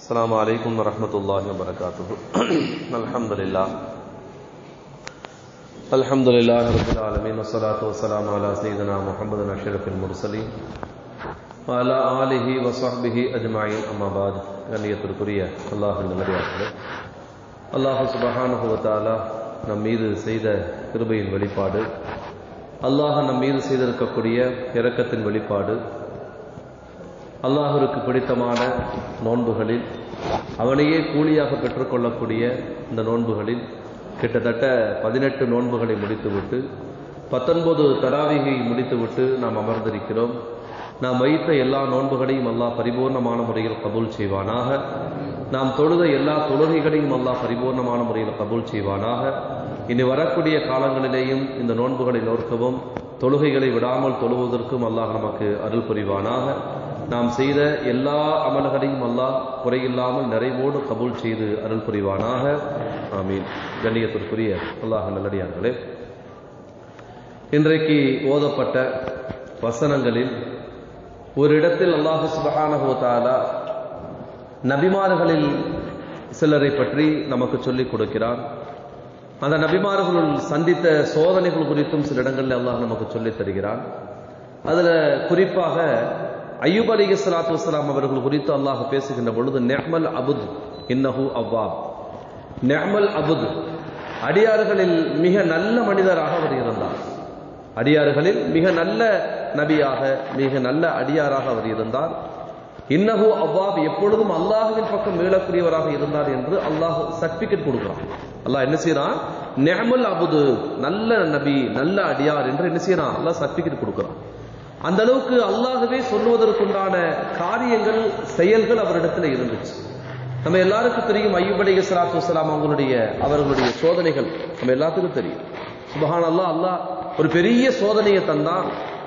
السلام عليكم ورحمة الله وبركاته الحمد لله الحمد لله رب العالمين والصلاة والسلام على سيدنا محمد أشرف المرسلين وعلى آله وصحبه أجمعين أما بعد கண்ணியத்திற்குரிய அல்லாஹ் நல்லடியார்களே அல்லாஹ் சுபஹானஹு வ தஆலா நம் மீது செய்த கிருபையின் வெளிப்பாடு அல்லாஹ் நம் மீது செய்திருக்கக்கூடிய இரக்கத்தின் வெளிப்பாடு அல்லாஹருக்கு பிடித்தமான நோன்புகளில் அவனையே கூலியாக பெற்றுக்கொள்ளக்கூடிய இந்த நோன்புகளில் கிட்டத்தட்ட பதினெட்டு நோன்புகளை முடித்துவிட்டு பத்தொன்பது தராவிகை முடித்துவிட்டு நாம் அமர்ந்திருக்கிறோம் நாம் வைத்த எல்லா நோன்புகளையும் அல்லாஹ் பரிபூர்ணமான முறையில் கபூல் செய்வானாக நாம் தொழுத எல்லா தொழுகைகளையும் அல்லாஹ் பரிபூர்ணமான முறையில் கபூல் செய்வானாக இனி வரக்கூடிய காலங்களிலேயும் இந்த நோன்புகளை நோக்கவும் தொழுகைகளை விடாமல் தொழுவதற்கும் அல்லாஹ் நமக்கு அருள் புரிவானாக நாம் செய்த எல்லா அமல்களையும் அல்லாஹ் குறையில்லாமல் நிறைவோடு கபூல் செய்து அருள் புரிவானாக ஆமீன் கண்ணியத்திற்குரிய அல்லாஹ் நல்லடியார்களே இன்றைக்கு ஓதப்பட்ட வசனங்களில் ஒரு இடத்தில் அல்லாஹு சுபஹானஹுவத்தாலா நபிமார்களில் சிலரை பற்றி நமக்கு சொல்லிக் கொடுக்கிறார் அந்த நபிமார்களுள் சந்தித்த சோதனைகள் குறித்தும் சில இடங்களில் அல்லாஹ் நமக்கு சொல்லித் தருகிறான் அதில் குறிப்பாக ஐயூப் அலி சலாத்து வலாம் அவர்கள் குறித்து அல்லாஹ் பேசுகின்ற பொழுது நெஹ்மல் அபுத் இன்னஹு அவ்வாப் நெஹ்மல் அபுத் அடியார்களில் மிக நல்ல மனிதராக அவர் இருந்தார் அடியார்களில் மிக நல்ல நபியாக மிக நல்ல அடியாராக அவர் இருந்தார் இன்னஹு அவ்வாப் எப்பொழுதும் அல்லாஹுவின் பக்கம் மீளக்கூடியவராக இருந்தார் என்று அல்லாஹ் சர்டிபிகேட் கொடுக்குறான் அல்லாஹ் என்ன செய்யறான் நெஹமல் அபுது நல்ல நபி நல்ல அடியார் என்று என்ன செய்யறான் அல்லாஹ் சர்டிபிகேட் கொடுக்குறான் அந்த அளவுக்கு அல்லாஹவே சொல்லுவதற்குண்டான காரியங்கள் செயல்கள் அவரிடத்துல இருந்துச்சு நம்ம எல்லாருக்கும் தெரியும் ஐயூப் அலி சலாத்து வலாம் அவங்களுடைய அவர்களுடைய சோதனைகள் நம்ம எல்லாத்துக்கும் தெரியும் சுபஹான் அல்லா அல்லாஹ் ஒரு பெரிய சோதனையை தந்தான்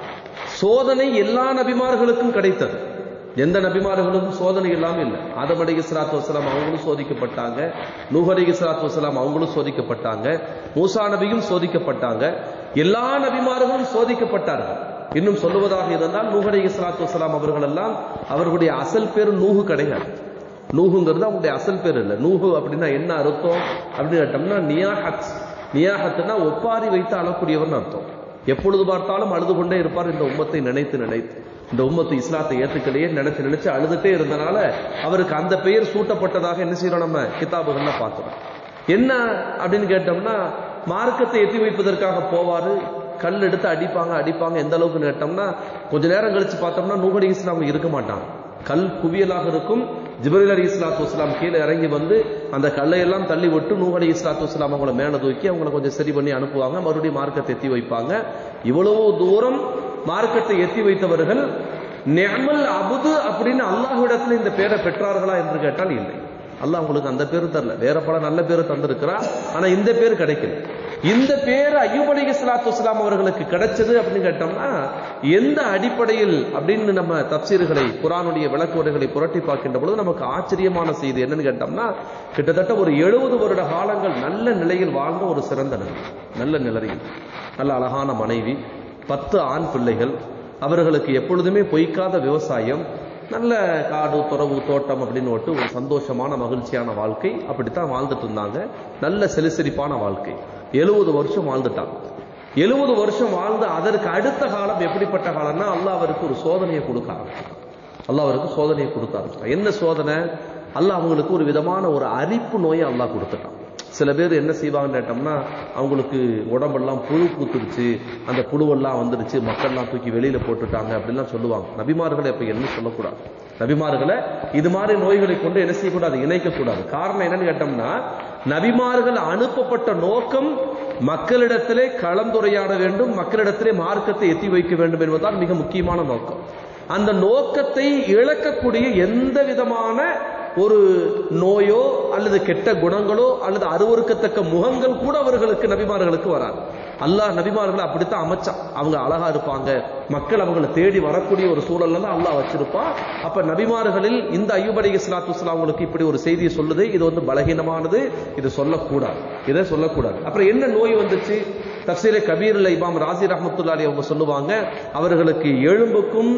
சோதனை எல்லா நபிமார்களுக்கும் கிடைத்தது எந்த நபிமார்களுக்கும் சோதனை இல்லாமல் இல்லை ஆதம் அலி சலாத்து வலாம் அவங்களும் சோதிக்கப்பட்டாங்க நூஹ் அலி சலாத்து வலாம் அவங்களும் சோதிக்கப்பட்டாங்க மூசா நபியும் சோதிக்கப்பட்டாங்க எல்லா நபிமார்களும் சோதிக்கப்பட்டார்கள் இன்னும் சொல்லுவதாக இருந்தால் நூஹ் அலி சலாத்து வலாம் அவர்கள் எல்லாம் அவர்களுடைய அசல் பேர் நூஹு கிடையாது நூஹுங்கிறது அவங்களுடைய அசல் பேர் இல்லை நூஹு அப்படின்னா என்ன அர்த்தம் அப்படின்னு கேட்டோம்னா நியாஹத் நியாஹத்னா ஒப்பாரி வைத்து அழக்கூடியவர்னு அர்த்தம் எப்பொழுது பார்த்தாலும் அழுது கொண்டே இருப்பார் இந்த உம்மத்தை நினைத்து நினைத்து இந்த உம்மத்து இஸ்லாத்தை ஏத்துக்கலையே நினைச்சு நினைச்சு அழுதுட்டே இருந்தனால அவருக்கு அந்த பெயர் சூட்டப்பட்டதாக என்ன செய்யறோம் நம்ம கிதாபுகள்ல பார்க்கிறோம் என்ன அப்படின்னு கேட்டோம்னா மார்க்கத்தை எத்தி வைப்பதற்காக போவாரு கல் எடுத்து அடிப்பாங்க அடிப்பாங்க எந்த அளவுக்கு கேட்டோம்னா கொஞ்ச நேரம் கழிச்சு பார்த்தோம்னா நூகடி இஸ்லாம் இருக்க மாட்டாங்க கல் குவியலாக இருக்கும் ஜிபரில் அலி இஸ்லாத்து வஸ்லாம் கீழே இறங்கி வந்து அந்த கல்லை எல்லாம் தள்ளி விட்டு நூஹ் அலி இஸ்லாத்து வஸ்லாம் அவங்கள மேலே தூக்கி அவங்கள கொஞ்சம் சரி பண்ணி அனுப்புவாங்க மறுபடியும் மார்க்கத்தை எத்தி வைப்பாங்க இவ்வளவு தூரம் மார்க்கத்தை எத்தி வைத்தவர்கள் நெமல் அபுது அப்படின்னு அல்லாஹ்விடத்தில் இந்த பேரை பெற்றார்களா என்று கேட்டால் இல்லை அல்லாஹ் உங்களுக்கு அந்த பேரு தரல வேற பல நல்ல பேரு தந்திருக்கிறா ஆனா இந்த பேர் கிடைக்கல இந்த பேர் ஐயூப் அலி இஸ்லாத்து வஸ்லாம் அவர்களுக்கு கிடைச்சது அப்படின்னு கேட்டோம்னா எந்த அடிப்படையில் அப்படின்னு நம்ம தப்சீர்களை குரானுடைய விளக்குரைகளை புரட்டி பார்க்கின்ற பொழுது நமக்கு ஆச்சரியமான செய்தி என்னன்னு கேட்டோம்னா கிட்டத்தட்ட ஒரு எழுபது வருட காலங்கள் நல்ல நிலையில் வாழ்ந்த ஒரு சிறந்த நிலை நல்ல நிலையில் நல்ல அழகான மனைவி பத்து ஆண் பிள்ளைகள் அவர்களுக்கு எப்பொழுதுமே பொய்க்காத விவசாயம் நல்ல காடு துறவு தோட்டம் அப்படின்னு விட்டு ஒரு சந்தோஷமான மகிழ்ச்சியான வாழ்க்கை அப்படித்தான் வாழ்ந்துட்டு இருந்தாங்க நல்ல செலிசிரிப்பான வாழ்க்கை எழுபது வருஷம் வாழ்ந்துட்டாங்க எழுபது வருஷம் வாழ்ந்து அதற்கு அடுத்த காலம் எப்படிப்பட்ட காலம்னா அல்லாஹ் அவருக்கு ஒரு சோதனையை கொடுக்க ஆரம்பிச்சான் அல்லாஹ் அவருக்கு சோதனையை கொடுக்க ஆரம்பிச்சான் என்ன சோதனை அல்லாஹ் அவங்களுக்கு ஒரு விதமான ஒரு அரிப்பு நோயை அல்லாஹ் கொடுத்துட்டான் சில பேர் என்ன செய்வாங்கன்னு கேட்டோம்னா அவங்களுக்கு உடம்பெல்லாம் புழு பூத்துருச்சு அந்த புழுவெல்லாம் வந்துருச்சு மக்கள்லாம் தூக்கி வெளியில போட்டுட்டாங்க அப்படின்லாம் சொல்லுவாங்க நபிமார்களை அப்ப என்ன சொல்லக்கூடாது நபிமார்களை இது மாதிரி நோய்களை கொண்டு என்ன செய்யக்கூடாது இணைக்கக்கூடாது காரணம் என்னன்னு கேட்டோம்னா நபிமார்கள் அனுப்பப்பட்ட நோக்கம் மக்களிடத்திலே கலந்துரையாட வேண்டும் மக்களிடத்திலே மார்க்கத்தை எத்தி வைக்க வேண்டும் என்பதுதான் மிக முக்கியமான நோக்கம் அந்த நோக்கத்தை இழக்கக்கூடிய எந்த விதமான ஒரு நோயோ அல்லது கெட்ட குணங்களோ அல்லது அருவறுக்கத்தக்க முகங்கள் கூட அவர்களுக்கு நபிமார்களுக்கு வராது அல்லாஹ் நபிமார்களை அப்படித்தான் அமைச்சான் அவங்க அழகா இருப்பாங்க மக்கள் அவங்களை தேடி வரக்கூடிய ஒரு சூழல்ல தான் அல்லாஹ் வச்சிருப்பான் அப்ப நபிமார்களில் இந்த ஐயூப் அலி இஸ்லாத்து வஸ்லாங்களுக்கு இப்படி ஒரு செய்தியை சொல்லுது இது வந்து பலகீனமானது இது சொல்லக்கூடாது இதை சொல்லக்கூடாது அப்புறம் என்ன நோய் வந்துச்சு தப்சீரே கபீர் இமாம் ராசி ரஹமத்துல்லாரி அவங்க சொல்லுவாங்க அவர்களுக்கு எலும்புக்கும்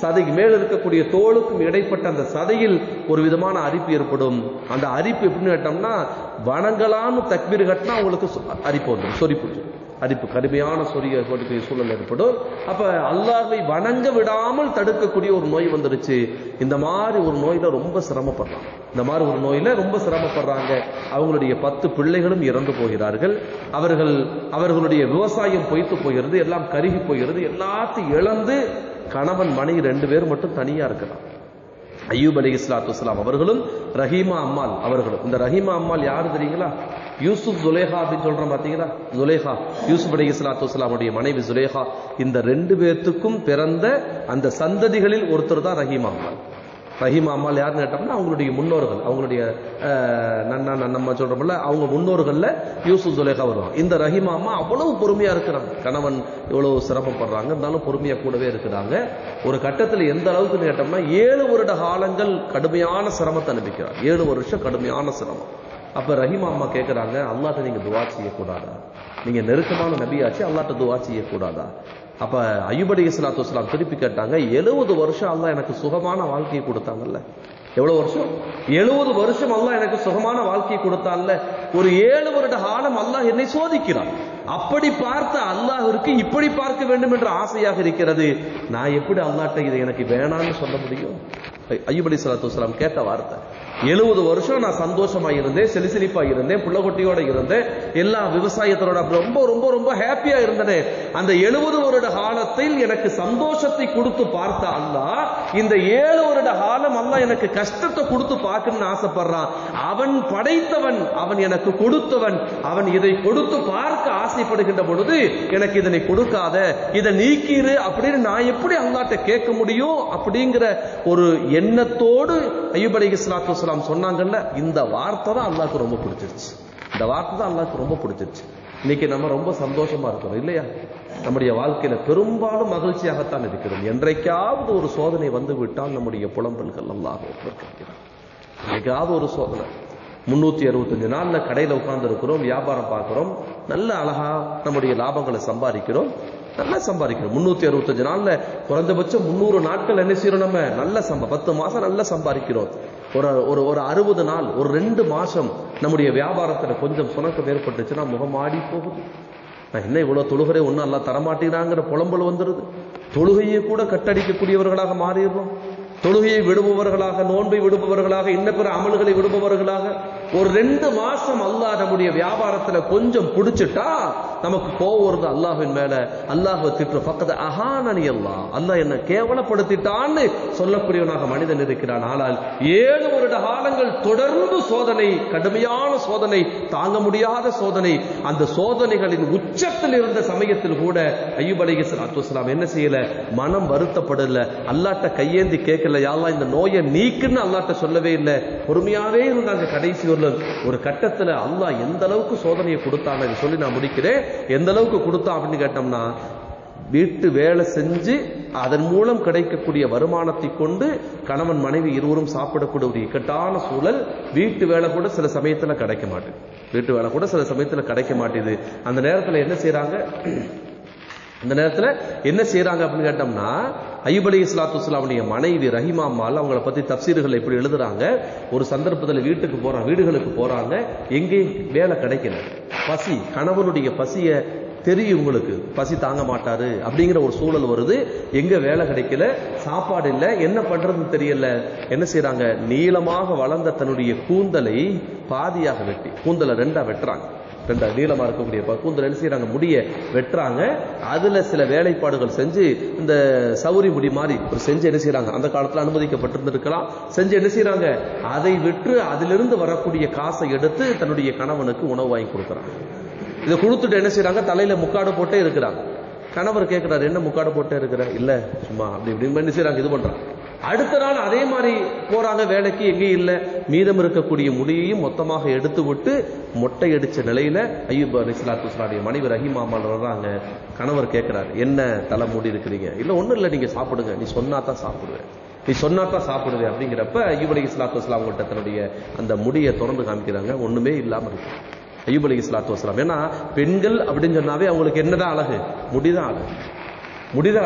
சதைக்கு மேல இருக்கக்கூடிய தோலுக்கும் இடைப்பட்ட அந்த சதையில் ஒரு விதமான அரிப்பு ஏற்படும் அந்த அரிப்பு எப்படின்னு கேட்டோம்னா வணங்கலான்னு தக்பீர் கட்டினா அவங்களுக்கு சொ- அரிப்பு வந்துடும் சொறி பிடிச்சிடும் அரிப்பு கடுமையான சொரிய ஏற்படக்கூடிய சூழல் ஏற்படும் அப்ப அல்லாஹ்வை வணங்க விடாமல் தடுக்கக்கூடிய ஒரு நோய் வந்துருச்சு இந்த மாதிரி ஒரு நோயில ரொம்ப சிரமப்படுறாங்க இந்த மாதிரி ஒரு நோயில ரொம்ப சிரமப்படுறாங்க அவங்களுடைய பத்து பிள்ளைகளும் இறந்து போகிறார்கள் அவர்கள் அவர்களுடைய விவசாயம் பொய்த்து போகிறது எல்லாம் கருகி போகிறது எல்லாத்தையும் இழந்து கணவன் மனைவி ரெண்டு பேர் மட்டும் தனியா இருக்கிறாங்க ஐயூப் அலி இஸ்லாத்து வஸ்லாம் அவர்களும் ரஹீமா அம்மாள் அவர்களும் இந்த ரஹீமா அம்மாள் யாரு தெரியுங்களா யூசுப் ஜுலேஹா அப்படின்னு சொல்றோம் பாத்தீங்களா ஜுலேஹா யூசுப் அலி இஸ்லாத்து வஸ்லாமுடைய மனைவி ஜுலேஹா இந்த ரெண்டு பேர்த்துக்கும் பிறந்த அந்த சந்ததிகளில் ஒருத்தர் தான் ரஹீமா அம்மாள் ரஹீமா அம்மாள் யாருன்னு கேட்டோம்னா அவங்களுடைய முன்னோர்கள் அவங்களுடைய அஹ், நன்னா நன்னம்மா சொல்றோம்ல அவங்க முன்னோர்கள்ல யூசுப் ஜுலேஹா வருவாங்க இந்த ரஹீமா அம்மா அவ்வளவு பொறுமையா இருக்கிறாங்க கணவன் இவ்வளவு சிரமப்படுறாங்க இருந்தாலும் பொறுமையா கூடவே இருக்கிறாங்க ஒரு கட்டத்தில் எந்த அளவுக்கு கேட்டோம்னா ஏழு வருட காலங்கள் கடுமையான சிரமத்தை அனுப்பிக்கிறார் ஏழு வருஷம் கடுமையான சிரமம் அப்ப ரஹீமா அம்மா கேட்கிறாங்க அல்லாட்ட நீங்க துவா செய்யக்கூடாதா நீங்க நெருக்கமான நபியாச்சு அல்லாட்ட துவா செய்யக்கூடாதா அப்ப அய்யூப் அலி இஸ்லாத்து வஸ்லாம் திருப்பி கேட்டாங்க எழுபது வருஷம் அல்லாஹ் எனக்கு சுகமான வாழ்க்கையை கொடுத்தாங்கல்ல எவ்வளவு வருஷம் எழுபது வருஷம் அல்லாஹ் எனக்கு சுகமான வாழ்க்கையை கொடுத்தான்ல ஒரு ஏழு வருட காலம் அல்லாஹ் என்னை சோதிக்கிறான் அப்படி பார்த்த அல்லாஹ்விற்கு இப்படி பார்க்க வேண்டும் என்ற ஆசையாக இருக்கிறது நான் எப்படி அல்லாஹ்ட்ட இதை எனக்கு வேணாம்னு சொல்ல முடியும் ஐயூப் அலி சலாத்து வஸ்லாம் கேட்ட வார்த்தை எழுபது வருஷம் நான் சந்தோஷமா இருந்தேன் செலிசிலிப்பா இருந்தேன் புள்ளகுட்டியோட இருந்தேன் எல்லா விவசாயத்தோட ரொம்ப ரொம்ப ரொம்ப ஹாப்பியா இருந்தேன் அந்த எழுபது வருட காலத்தில் எனக்கு சந்தோஷத்தை கொடுத்து பார்த்த அல்லாஹ் இந்த ஏழு வருட காலம் அல்லாஹ் எனக்கு கஷ்டத்தை கொடுத்து பார்க்கணும்னு ஆசைப்படுறான் அவன் படைத்தவன் அவன் எனக்கு கொடுத்தவன் அவன் இதை கொடுத்து பார்க்க ஆசைப்படுகின்ற பொழுது எனக்கு இதனை கொடுக்காத இதை நீக்கிரு அப்படின்னு நான் எப்படி அல்லாட்ட கேட்க முடியும் அப்படிங்கிற ஒரு எண்ணத்தோடு ஐயூப் அலி இஸ்லாத்து வஸ்லாம் சொன்னாங்கல்ல இந்த வார்த்தை தான் அல்லாஹ்க்கு ரொம்ப பிடிச்சிருச்சு இந்த வார்த்தை தான் அல்லாஹ்க்கு ரொம்ப பிடிச்சிருச்சு இன்னைக்கு நம்ம ரொம்ப சந்தோஷமா இருக்கிறோம் இல்லையா நம்முடைய வாழ்க்கையில பெரும்பாலும் மகிழ்ச்சியாகத்தான் இருக்கிறோம் என்றைக்காவது ஒரு சோதனை வந்து விட்டால் நம்முடைய புலம்பல்கள் அல்லாஹ் கேட்கிறான் என்னைக்காவது ஒரு சோதனை முன்னூத்தி அறுபத்தஞ்சு நாள்ல கடையில உட்கார்ந்து இருக்கிறோம் வியாபாரம் பார்க்கிறோம் நல்ல அழகா நம்முடைய லாபங்களை சம்பாதிக்கிறோம் நல்லா சம்பாதிக்கிறோம் முன்னூத்தி அறுபத்தஞ்சு நாள்ல குறைஞ்சபட்சம் முந்நூறு நாட்கள் என்ன செய்யறோம் நம்ம நல்ல சம்ப பத்து மாசம் நல்லா சம்பாதிக்கிறோம் ஒரு ஒரு ஒரு அறுபது நாள் ஒரு ரெண்டு மாசம் நம்முடைய வியாபாரத்துல கொஞ்சம் சுணக்கம் ஏற்பட்டுச்சுன்னா முகமாடி போகுது நான் என்ன இவ்வளவு தொழுகிறே ஒன்றும் எல்லாம் தரமாட்டேங்கிறாங்கிற புலம்பல் வந்துருது தொழுகையை கூட கட்டடிக்கக்கூடியவர்களாக மாறிடுறோம் தொழுகையை விடுபவர்களாக நோன்பை விடுபவர்களாக இன்ன பிற அமல்களை விடுபவர்களாக ஒரு ரெண்டு மாசம் அல்லாஹ் நம்முடைய வியாபாரத்துல கொஞ்சம் பிடிச்சிட்டா நமக்கு கோவம் வருது அல்லாஹ்வின் மேல அல்லாஹ் திட்டு பக்கத்து அகானனி அல்லாஹ் அல்லாஹ் என்ன கேவலப்படுத்திட்டான்னு சொல்லக்கூடியவனாக மனிதன் இருக்கிறான் ஆனால் ஏழு வருட காலங்கள் தொடர்ந்து சோதனை கடுமையான சோதனை தாங்க முடியாத சோதனை அந்த சோதனைகளின் உச்சத்தில் இருந்த சமயத்தில் கூட ஐயூப் அலைஹி ஸலாத்து வஸலாம் என்ன செய்யல மனம் வருத்தப்படல அல்லாட்ட கையேந்தி கேட்கல யாழ்லா இந்த நோயை நீக்குன்னு அல்லாட்ட சொல்லவே இல்லை பொறுமையாவே இருந்தாங்க கடைசி ஒரு ஒரு கட்டத்துல அல்லாஹ் எந்த அளவுக்கு சோதனையை கொடுத்தாங்க இதை சொல்லி நான் முடிக்கிறேன் எந்த அளவுக்கு கொடுத்தான் அப்படின்னு கேட்டோம்னா வீட்டு வேலை செஞ்சு அதன் மூலம் கிடைக்கக்கூடிய வருமானத்தை கொண்டு கணவன் மனைவி இருவரும் சாப்பிடக்கூடிய ஒரு இக்கட்டான சூழல் வீட்டு வேலை கூட சில சமயத்துல கிடைக்க மாட்டேது வீட்டு வேலை கூட சில சமயத்துல கிடைக்க மாட்டேது அந்த நேரத்துல என்ன செய்றாங்க இந்த நேரத்துல என்ன செய்றாங்க அப்படின்னு கேட்டோம்னா ஐயூப் அலி இஸ்லாத்து வஸ்லாமுடைய மனைவி ரஹிமா அம்மாள் அவங்கள பத்தி தப்சீர்கள் எப்படி எழுதுறாங்க ஒரு சந்தர்ப்பத்தில் வீட்டுக்கு போறாங்க வீடுகளுக்கு போறாங்க எங்கேயும் வேலை கிடைக்கல பசி கணவனுடைய பசிய தெரியும் உங்களுக்கு பசி தாங்க மாட்டாரு அப்படிங்கிற ஒரு சூழல் வருது எங்க வேலை கிடைக்கல சாப்பாடு இல்லை என்ன பண்றதுன்னு தெரியல என்ன செய்றாங்க நீளமாக வளர்ந்த தன்னுடைய கூந்தலை பாதியாக வெட்டி கூந்தலை ரெண்டா வெட்டுறாங்க ரெண்டா நீளமா இருக்கக்கூடிய ப- கூந்தல் என்ன செய்றாங்க முடிய வெட்டுறாங்க அதுல சில வேலைப்பாடுகள் செஞ்சு இந்த சௌரி முடி மாதிரி ஒரு செஞ்சு என்ன செய்றாங்க அந்த காலத்துல அனுமதிக்கப்பட்டிருந்திருக்கலாம் செஞ்சு என்ன செய்றாங்க அதை விற்று அதிலிருந்து வரக்கூடிய காசை எடுத்து தன்னுடைய கணவனுக்கு உணவு வாங்கி கொடுக்குறாங்க இதை கொடுத்துட்டு என்ன செய்றாங்க தலையில முக்காடு போட்டே இருக்கிறாங்க கணவர் கேட்கிறாரு என்ன முக்காடு போட்டே இருக்கிற இல்ல சும்மா அப்படி இப்படி என்ன செய்றாங்க இது பண்றாங்க அடுத்த நாள் அதே மாதிரி போறாங்க வேலைக்கு எங்கேயும் இல்ல மீதம் இருக்கக்கூடிய முடியையும் மொத்தமாக எடுத்து விட்டு மொட்டை அடிச்ச நிலையில ஐயூப் அலிஸ்லாத்து வஸ்லாமுடைய மனைவி ரஹிமாமால் வர்றாங்க கணவர் கேட்கிறாரு என்ன தலை மூடி இருக்கிறீங்க இல்ல ஒண்ணும் இல்ல நீங்க சாப்பிடுங்க நீ சொன்னா தான் சாப்பிடுவேன் நீ சொன்னா தான் சாப்பிடுவேன் அப்படிங்கிறப்ப ஐயூப் அலி இஸ்லாத்து வஸ்லாம் கிட்ட தன்னுடைய அந்த முடியை திறந்து காமிக்கிறாங்க ஒண்ணுமே இல்லாம இருக்கு ஐயூப் அலி இஸ்லாத்து வஸ்லாம் ஏன்னா பெண்கள் அப்படின்னு சொன்னாவே அவங்களுக்கு என்னதான் அழகு முடிதான் அழகு முடிதான் அழகு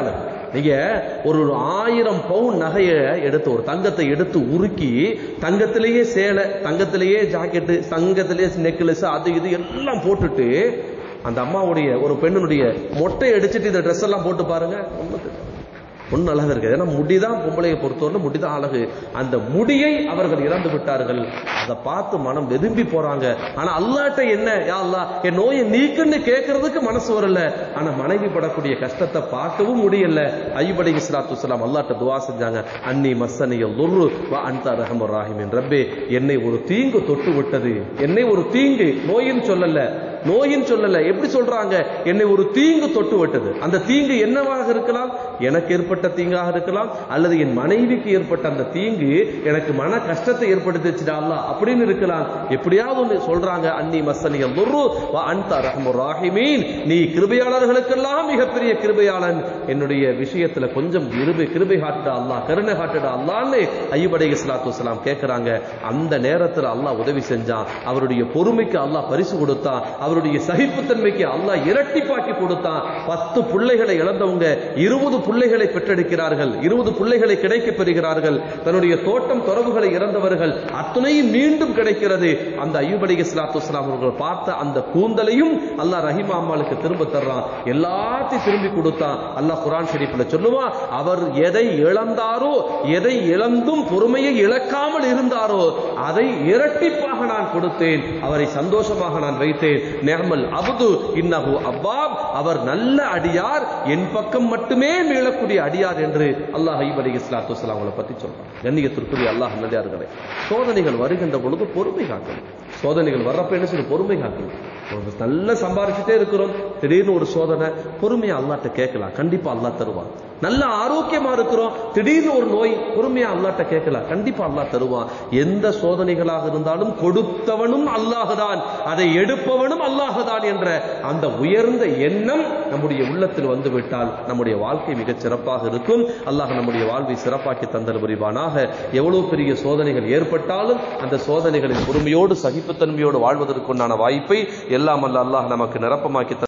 நீங்க ஒரு ஆயிரம் பவுன் நகையை எடுத்து ஒரு தங்கத்தை எடுத்து உருக்கி தங்கத்திலேயே சேலை தங்கத்திலேயே ஜாக்கெட்டு தங்கத்திலேயே நெக்லஸ் அது இது எல்லாம் போட்டுட்டு அந்த அம்மாவுடைய ஒரு பெண்ணுடைய மொட்டை அடிச்சிட்டு இந்த ட்ரெஸ் எல்லாம் போட்டு பாருங்க ஒண்ணும் தெரியாது. ஒன்றும் அழகு இருக்கு ஏன்னா முடிதான் பொம்பளையை பொறுத்தவரை முடிதான் அழகு அந்த முடியை அவர்கள் இறந்து விட்டார்கள் அதை பார்த்து மனம் வெதும்பி போறாங்க ஆனா அல்லாட்ட என்ன யா அல்லாஹ் என் நோயை நீக்குன்னு கேட்கறதுக்கு மனசு வரல ஆனா மனைவி படக்கூடிய கஷ்டத்தை பார்க்கவும் முடியல ஐபடி இஸ்லாத்து வலாம் அல்லாட்ட துவா செஞ்சாங்க அன்னி மஸ்ஸனிய லுர்ரு வா அன்தா ரஹமர் ராஹிமின் ரப்பே என்னை ஒரு தீங்கு தொட்டு விட்டது என்னை ஒரு தீங்கு நோயின்னு சொல்லல நோயின்னு சொல்லல எப்படி சொல்றாங்க என்னை ஒரு தீங்கு தொட்டு விட்டது அந்த தீங்கு என்னவாக இருக்கலாம் எனக்கு ஏற்பட்ட தீங்காக இருக்கலாம் அல்லது என் மனைவிக்கு ஏற்பட்ட அந்த தீங்கு எனக்கு மன கஷ்டத்தை ஏற்படுத்திச்சுடா அல்லாஹ் அப்படின்னு இருக்கலாம் எப்படியாவது ஒன்று சொல்றாங்க அன்னி மஸ்ஸனிய லுர்ரு வ அன்த ரஹ்முர் ராஹிமீன் நீ கிருபையாளர்களுக்கெல்லாம் மிகப்பெரிய கிருபையாளன் என்னுடைய விஷயத்துல கொஞ்சம் கிருபை கிருபை காட்டுடா அல்லாஹ் கருணை காட்டுடா அல்லான்னு ஐயூப் அலைஹி ஸலாத்து வஸலாம் கேட்கறாங்க அந்த நேரத்துல அல்லாஹ் உதவி செஞ்சான் அவருடைய பொறுமைக்கு அல்லாஹ் பரிசு கொடுத்தான் அவருடைய சகிப்புத்தன்மைக்கு அல்லாஹ் இரட்டிப்பாக்கி கொடுத்தான் பத்து பிள்ளைகளை இழந்தவங்க இருபது பிள்ளைகளை பெற்றெடுக்கிறார்கள் இருபது பிள்ளைகளை கிடைக்க பெறுகிறார்கள் தன்னுடைய தோட்டம் துறவுகளை இறந்தவர்கள் அத்துணையும் மீண்டும் கிடைக்கிறது அந்த ஐயூப் அலைஹி ஸலாத்து வஸலாம் அவர்கள் பார்த்த அந்த கூந்தலையும் அல்லாஹ் ரஹீமா அம்மாளுக்கு திரும்ப தர்றான் எல்லாத்தையும் திரும்பி கொடுத்தான் அல்லாஹ் குர்ஆன் ஷரீஃப்ல சொல்லுவான் அவர் எதை இழந்தாரோ எதை இழந்தும் பொறுமையை இழக்காமல் இருந்தாரோ அதை இரட்டிப்பாக நான் கொடுத்தேன் அவரை சந்தோஷமாக நான் வைத்தேன் நேமல் அபுது இன்னஹு அவ்வாப் அவர் நல்ல அடியார் என் பக்கம் மட்டுமே மீளக்கூடிய அடியார் என்று அல்லாஹ் ஐப் அலி இஸ்லாத்து வஸ்லாம் அவங்களை பத்தி சொல்றான் கண்ணியத்திற்குரிய அல்லாஹ் நல்லியார்களே சோதனைகள் வருகின்ற பொழுது பொறுமை காக்கணும் சோதனைகள் வர்றப்ப என்ன சொல்லி பொறுமை காக்கணும் ஒரு நல்ல சம்பாரிச்சுட்டே இருக்கிறோம் திடீர்னு ஒரு சோதனை பொறுமையா அல்லாட்ட கேட்கலாம் கண்டிப்பா அல்லாஹ் தருவான் நல்ல ஆரோக்கியமா இருக்கிறோம் திடீர்னு ஒரு நோய் பொறுமையா அல்லாட்ட கேட்கலாம் கண்டிப்பா அல்லாஹ் தருவான் எந்த சோதனைகளாக இருந்தாலும் கொடுத்தவனும் அல்லாஹுதான் அதை எடுப்பவனும் அல்லாஹுதான் என்ற அந்த உயர்ந்த எண்ணம் நம்முடைய உள்ளத்தில் வந்து விட்டால் நம்முடைய வாழ்க்கை மிகச் சிறப்பாக இருக்கும் அல்லாஹ் நம்முடைய வாழ்வை சிறப்பாக்கி தந்தல் புரிவானாக எவ்வளவு பெரிய சோதனைகள் ஏற்பட்டாலும் அந்த சோதனைகளின் பொறுமையோடு சகிப்புத்தன்மையோடு வாழ்வதற்குண்டான வாய்ப்பை எல்லாம் அல்ல அல்லாஹ் நமக்கு நிரப்பமாக்கி தந்த